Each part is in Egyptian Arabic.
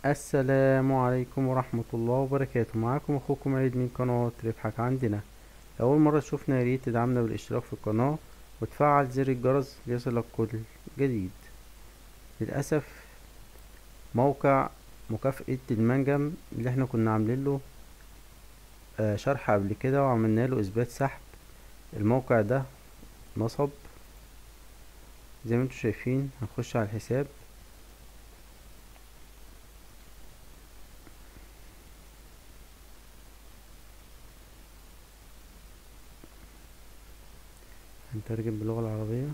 السلام عليكم ورحمة الله وبركاته معاكم اخوكم عيد من قناة ربحك عندنا اول مرة تشوفنا ياريت تدعمنا بالاشتراك في القناة وتفعل زر الجرس ليصلك كل جديد للأسف موقع مكافأة المنجم اللي احنا كنا عاملين له آه شرح قبل كده وعملنا له اثبات سحب الموقع ده نصب زي ما انتم شايفين هنخش على الحساب هنترجم باللغة العربية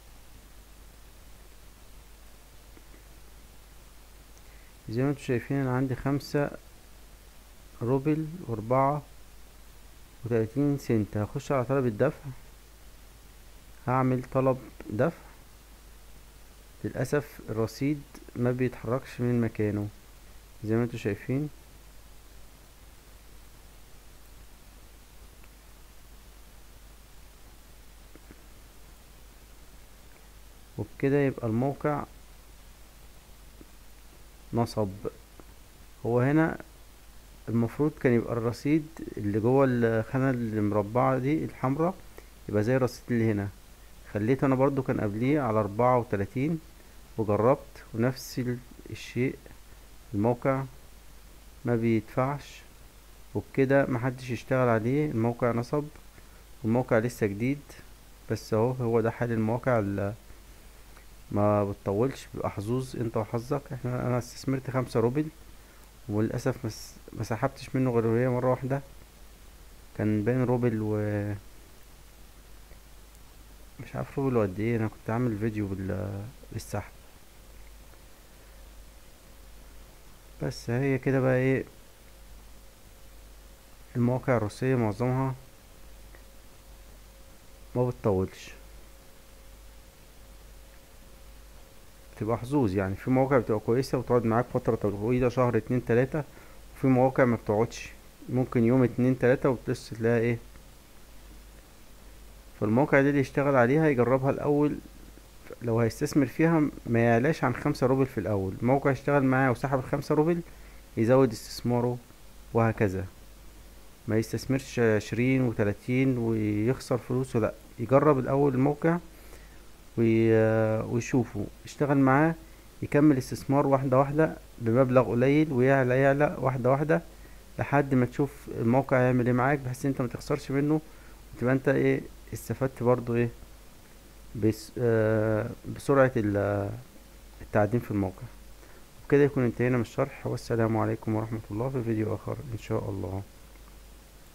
زي ما انتم شايفين انا عندي خمسة روبل واربعة وتلاتين سنت هخش على طلب الدفع هعمل طلب دفع للأسف الرصيد ما بيتحركش من مكانه زي ما انتم شايفين وبكده يبقى الموقع نصب هو هنا المفروض كان يبقى الرصيد اللي جوه الخانة المربعة دي الحمراء يبقى زي الرصيد اللي هنا خليته انا برضو كان قبليه على اربعة وتلاتين وجربت ونفس الشيء الموقع ما بيدفعش وبكده محدش يشتغل عليه الموقع نصب والموقع لسه جديد بس اهو هو ده حال المواقع اللي ما بتطولش بيبقى حظوظ انت وحظك احنا انا استثمرت خمسة روبل وللاسف مس ما سحبتش منه غير هي مره واحده كان بين روبل و مش عارف روبل قد ايه انا كنت عامل فيديو بال... بالسحب بس هي كده بقى ايه المواقع الروسية معظمها ما بتطولش بتبقى حظوظ يعني في مواقع بتبقى كويسة وتقعد معاك فترة طويلة شهر اتنين تلاتة وفي مواقع ما بتقعدش ممكن يوم اتنين تلاتة وبتبص تلاقيها ايه فالموقع دي اللي يشتغل عليها يجربها الأول لو هيستثمر فيها ما يعلاش عن خمسة روبل في الأول الموقع يشتغل معاه وسحب الخمسة روبل يزود استثماره وهكذا ما يستثمرش عشرين وتلاتين ويخسر فلوسه لأ يجرب الأول الموقع ويشوفه يشتغل معاه يكمل استثمار واحدة واحدة بمبلغ قليل ويعلى يعلى واحدة واحدة لحد ما تشوف الموقع يعمل ايه معاك بحيث انت ما تخسرش منه وتبقى انت ايه استفدت برضو ايه بس آه بسرعة التعدين في الموقع وبكده يكون انتهينا من الشرح والسلام عليكم ورحمة الله في فيديو اخر ان شاء الله